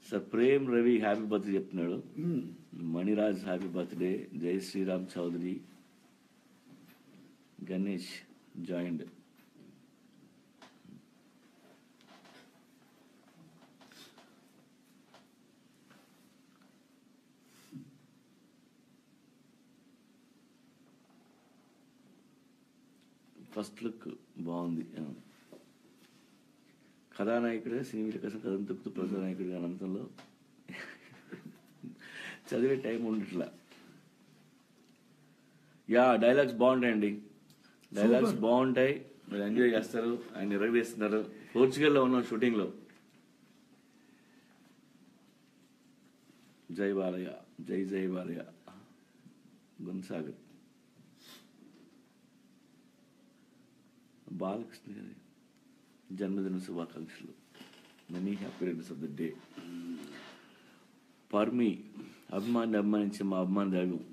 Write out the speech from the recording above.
Sir Prem Ravi happy birthday చెప్తున్నాడు Maniraj happy birthday Jai Shriram Chowdary Ganesh joined first look బాగుంది ఆ. కథానాయకుడే సినీ కోసం కథను తొక్కుతూ ప్రజానాయకుడిగా అనంతంలో చదివే టైం ఉండట్లా యా డైలాగ్స్ బాగుంటాయండి డైలాగ్స్ బాగుంటాయి మీరు ఎంజాయ్ చేస్తారు ఆయన ఎరగదీస్తున్నారు పోర్చుగల్లో ఉన్నాం షూటింగ్లో జై బాలయ్య జై జై బాలయ్య గున్సాగర్ బాలకృష్ణ గారి జన్మదిన శుభాకాంక్షలు many happy returns of the day పర్మి అభిమాని అభిమానించే మా అభిమాని దైవం